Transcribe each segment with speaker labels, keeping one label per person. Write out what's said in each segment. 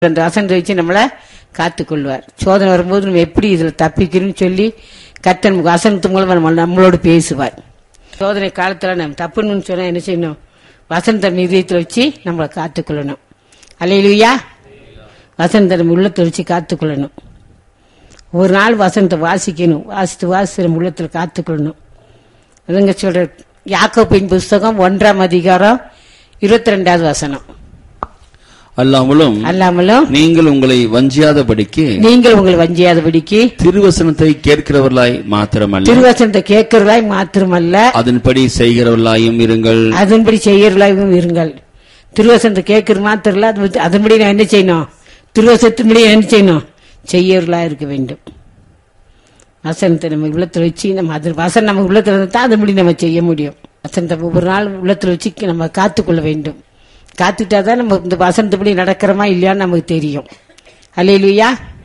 Speaker 1: அந்த வசனத்தை வச்சு நம்மளை காத்துக்கொள்வார் சோதனை வரும்போது நம்ம எப்படி இதில் தப்பிக்கிறோம்னு சொல்லி கர்த்தர் வசனத்து மூலமா நம்ம நம்மளோடு பேசுவார் சோதனை காலத்தில் நம்ம தப்புன்னு சொன்னா என்ன செய்யணும் வசனத்தை இதயத்தில் வச்சு நம்மளை காத்துக்கொள்ளணும் அலையிலுயா வசனத்தை நம்ம உள்ளத்தை வச்சு காத்துக்கொள்ளணும் ஒரு நாள் வசனத்தை வாசிக்கணும் வாசித்து வாசித்து நம்ம உள்ளத்தில் காத்துக்கொள்ளணும் அதுங்க சொல்ற யாக்கோப்பின் புஸ்தகம் ஒன்றாம் அதிகாரம் இருபத்தி ரெண்டாவது வசனம்
Speaker 2: அல்லாமலும்
Speaker 1: அல்லாமலும்
Speaker 2: நீங்கள் உங்களை வஞ்சியாதபடிக்கு
Speaker 1: நீங்கள் உங்களை வஞ்சியாதபடிக்கு
Speaker 2: திருவசனத்தை கேட்கிறவர்களாய் மாத்திரமல்ல
Speaker 1: திருவசனத்தை கேட்கிறதாய் மாத்திரமல்ல
Speaker 2: அதன்படி செய்கிறவர்களாயும் இருங்கள்
Speaker 1: அதன்படி செய்யறதாகவும் இருங்கள் திருவசனத்தை கேட்கறது மாத்திரம் இல்ல, அது வந்து- அதன்படி நான் என்ன செய்யணும் திருவசனத்தின்படி என்ன செய்யணும் செய்யறதா இருக்க வேண்டும் வசனத்தை நம்ம உள்ளத்துல வச்சு நம்ம அது வசனம் நம்ம உள்ளத்துல இருந்தா தான் அதன்படி நம்ம செய்ய முடியும் வசனத்தை ஒவ்வொரு நாள் உள்ளத்துல வச்சு நம்ம காத்துக்கொள்ள வேண்டும் காத்துட்டா தான் நம்ம இந்த வசனத்துப்படி நடக்கிறோமா இல்லையான்னு நமக்கு தெரியும் அல்லையா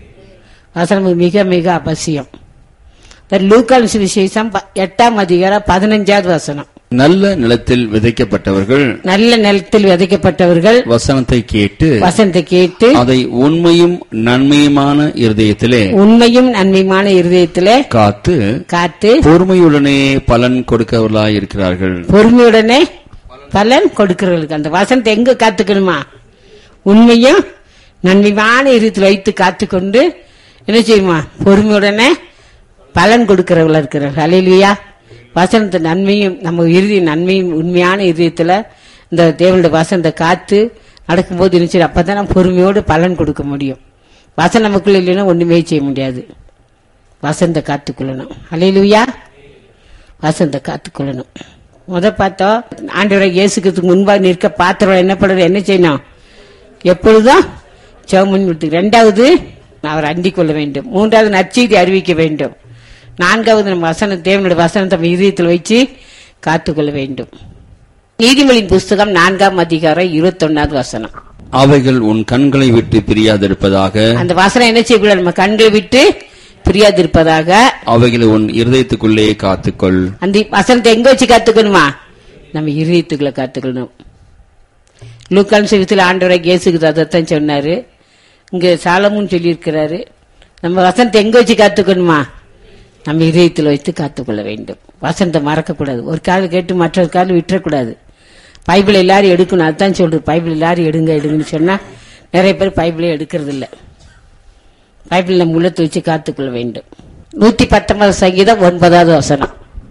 Speaker 1: வசனம் நமக்கு மிக மிக அவசியம் லூக்கால் சுவிசேஷம் ப- எட்டாம் அதிகாரம் பதினஞ்சாவது வசனம்
Speaker 2: நல்ல நிலத்தில் விதைக்கப்பட்டவர்கள்
Speaker 1: நல்ல நிலத்தில் விதைக்கப்பட்டவர்கள்
Speaker 2: வசனத்தை கேட்டு
Speaker 1: வசனத்தை கேட்டு
Speaker 2: அதை உண்மையும் நன்மையுமான இருதயத்திலே
Speaker 1: உண்மையும் நன்மையுமான இருதயத்திலே
Speaker 2: காத்து
Speaker 1: காத்து
Speaker 2: பொறுமையுடனே பலன் கொடுக்கவர்களாய் இருக்கிறார்கள்
Speaker 1: பொறுமையுடனே பலன் கொடுக்கிறவர்களுக்கு அந்த வசனத்தை எங்க காத்துக்கணுமா உண்மையும் நன்மையான இருதயத்தில் வைத்து காத்துக்கொண்டு என்ன செய்யுமா பொறுமையுடனே பலன் கொடுக்கிறவர்களா இருக்கிறார்கள் அலையிலுயா வசனத்தை நன்மையும் நம்ம இறுதி நன்மையும் உண்மையான இதயத்துல இந்த தேவனுடைய வசனத்தை காத்து நடக்கும்போது என்ன செய்யும் அப்பதான் நம்ம பொறுமையோடு பலன் கொடுக்க முடியும் வசனம் நமக்குள்ள இல்லைன்னா ஒண்ணுமே செய்ய முடியாது வசந்த காத்துக்கொள்ளணும் அலையிலுயா வசந்த காத்துக்கொள்ளணும் முத பார்த்தோம் ஆண்டவரை இயேசுக்கு முன்பாக நிற்க பாத்திரம் என்ன பண்ணுறது என்ன செய்யணும் எப்பொழுதும் சவுமன் விட்டு ரெண்டாவது அவர் அண்டிக் கொள்ள வேண்டும் மூன்றாவது நற்செய்தி அறிவிக்க வேண்டும் நான்காவது நம்ம வசனம் தேவனுடைய வசனத்தை நம்ம இதயத்தில் வச்சு காத்துக்கொள்ள வேண்டும் நீதிமொழியின் புஸ்தகம் நான்காம் அதிகாரம் இருபத்தொன்னாவது வசனம்
Speaker 2: அவைகள் உன் கண்களை விட்டு பிரியாதிருப்பதாக
Speaker 1: அந்த வசனம் என்ன செய்யக்கூடாது நம்ம கண்களை விட்டு பிரியாதிருப்பதாக
Speaker 2: அவைகளை உன் இருதயத்துக்குள்ளே காத்துக்கொள்
Speaker 1: அந்த வசனத்தை எங்க வச்சு கத்துக்கணுமா நம்ம இருதயத்துக்குள்ள கத்துக்கணும் லூக்கான் சிவத்தில் ஆண்டவரை இயேசுக்கு அதைத்தான் சொன்னாரு இங்க சாலமும் சொல்லியிருக்கிறாரு நம்ம வசனத்தை எங்க வச்சு கத்துக்கணுமா நம்ம இதயத்தில் வைத்து காத்துக்கொள்ள வேண்டும் வசனத்தை மறக்கக்கூடாது ஒரு கால் கேட்டு மற்றொரு கால் விட்டுறக்கூடாது பைபிள் எல்லாரும் எடுக்கணும் அதுதான் சொல்றது பைபிள் எல்லாரும் எடுங்க எடுங்கன்னு சொன்னா நிறைய பேர் பைபிளே எடுக்கிறது இல்ல பைபிள் நம்ம உள்ளத்தை வச்சு காத்துக்கொள்ள வேண்டும் நூத்தி பத்தொன்பது சங்கீதம் ஒன்பதாவது வசனம்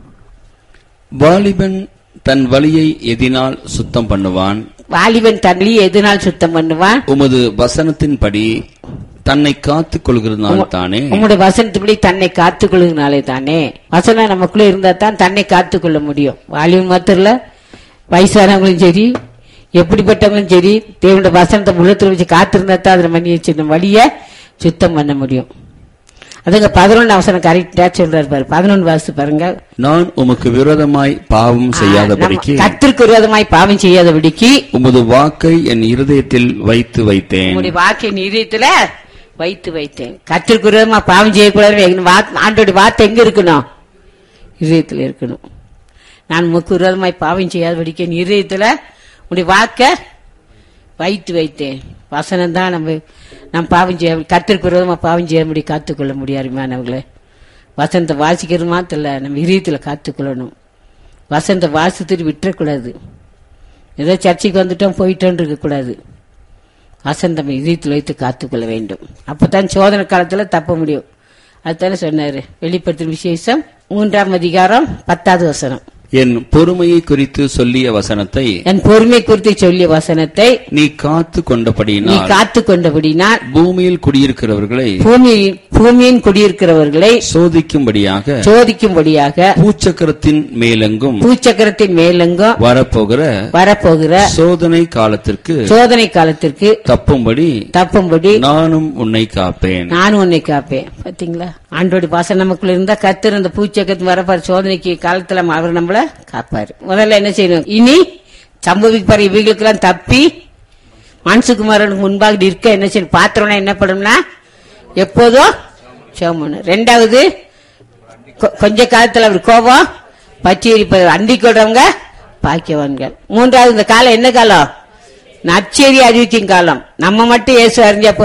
Speaker 2: வாலிபன் தன் வழியை எதினால் சுத்தம் பண்ணுவான்
Speaker 1: வாலிபன் தள்ளி எதனால் சுத்தம் பண்ணுவான்
Speaker 2: உமது வசனத்தின்படி தன்னை காத்துக் கொள்கிறதுனால் தானே
Speaker 1: உங்களுடைய வசனத்துப்படி தன்னை காத்துக்கொள்ளுனாலே தானே வசனம் நமக்குள்ள இருந்தா தான் தன்னை காத்துக்கொள்ள முடியும் வாலிபன் மாத்திரம் இல்ல வயசானவங்களும் சரி எப்படிப்பட்டவங்களும் சரி தேவனுடைய வசனத்தை உள்ளத்துல வச்சு காத்திருந்தா தான் அதுல மணி வச்சு இந்த வழிய சுத்தம் பண்ண முடியும் அதுங்க பதினொன்று அவசரம் கரெக்டா சொல்றாரு பாரு பதினொன்று வாசித்து பாருங்க
Speaker 2: நான் உமக்கு விரோதமாய் பாவம் செய்யாதபடிக்கு
Speaker 1: கத்திற்கு விரோதமாய் பாவம் செய்யாதபடிக்கு
Speaker 2: உமது வாக்கை என் இருதயத்தில் வைத்து வைத்தேன்
Speaker 1: உங்களுடைய வாக்கை நீதியத்துல வைத்து வைத்தேன் கத்திற்கு விரோதமா பாவம் செய்யக்கூடாது ஆண்டோட வார்த்தை எங்க இருக்கணும் இதயத்துல இருக்கணும் நான் உமக்கு விரோதமாய் பாவம் செய்யாதபடிக்கு என் இதயத்துல உடைய வாக்க வைத்து வைத்தேன் வசனம் தான் நம்ம நம்ம பாவம் செய்ய கத்திற்கு விரோதமா பாவம் செய்ய முடியும் காத்துக்கொள்ள முடியாதுமானவங்களே வசனத்தை வாசிக்கிறது மாத்திரம் இல்ல நம்ம இதயத்துல காத்துக்கொள்ளணும் வசனத்தை வாசித்துட்டு விட்டுறக்கூடாது ஏதோ சர்ச்சைக்கு வந்துட்டோம் போயிட்டோன்னு இருக்கக்கூடாது வசந்தம் இதயத்தில் வைத்து காத்துக்கொள்ள வேண்டும் அப்பதான் சோதனை காலத்துல தப்ப முடியும் அதுதானே சொன்னாரு வெளிப்படுத்தும் விசேஷம் மூன்றாம் அதிகாரம் பத்தாவது வசனம்
Speaker 2: என் பொறுமையை குறித்து சொல்லிய வசனத்தை
Speaker 1: என் பொறுமை குறித்து சொல்லிய வசனத்தை
Speaker 2: நீ காத்து
Speaker 1: நீ
Speaker 2: கொண்டபடியினால்
Speaker 1: காத்து கொண்டபடினால்
Speaker 2: பூமியில் குடியிருக்கிறவர்களை
Speaker 1: பூமி பூமியின் குடியிருக்கிறவர்களை
Speaker 2: சோதிக்கும்படியாக
Speaker 1: சோதிக்கும்படியாக
Speaker 2: பூச்சக்கரத்தின் மேலெங்கும்
Speaker 1: பூச்சக்கரத்தின் மேலெங்கும்
Speaker 2: வரப்போகிற
Speaker 1: வரப்போகிற
Speaker 2: சோதனை காலத்திற்கு
Speaker 1: சோதனை காலத்திற்கு
Speaker 2: தப்பும்படி
Speaker 1: தப்பும்படி
Speaker 2: நானும் உன்னை காப்பேன்
Speaker 1: நானும் உன்னை காப்பேன் பாத்தீங்களா ஆண்டோட பாசம் நமக்குள்ள இருந்தா கத்தர் அந்த பூச்சக்கத்து வரப்பாரு சோதனைக்கு காலத்துல அவர் நம்மள காப்பாரு முதல்ல என்ன செய்யணும் இனி சம்பவிப்பாரு இவைகளுக்கெல்லாம் தப்பி மனசுக்குமாரனுக்கு முன்பாக நிற்க என்ன செய்யணும் பாத்திரம்னா என்ன பண்ணும்னா எப்போதும் சோமனு ரெண்டாவது கொ- கொஞ்ச காலத்துல அவர் கோபம் பற்றி எரிப்பது அண்டிக் கொள்றவங்க பாக்கியவான்கள் மூன்றாவது இந்த காலம் என்ன காலம் நற்செய்தி அறிவிக்கும் காலம் நம்ம மட்டும் இயேசு அறிஞ்சா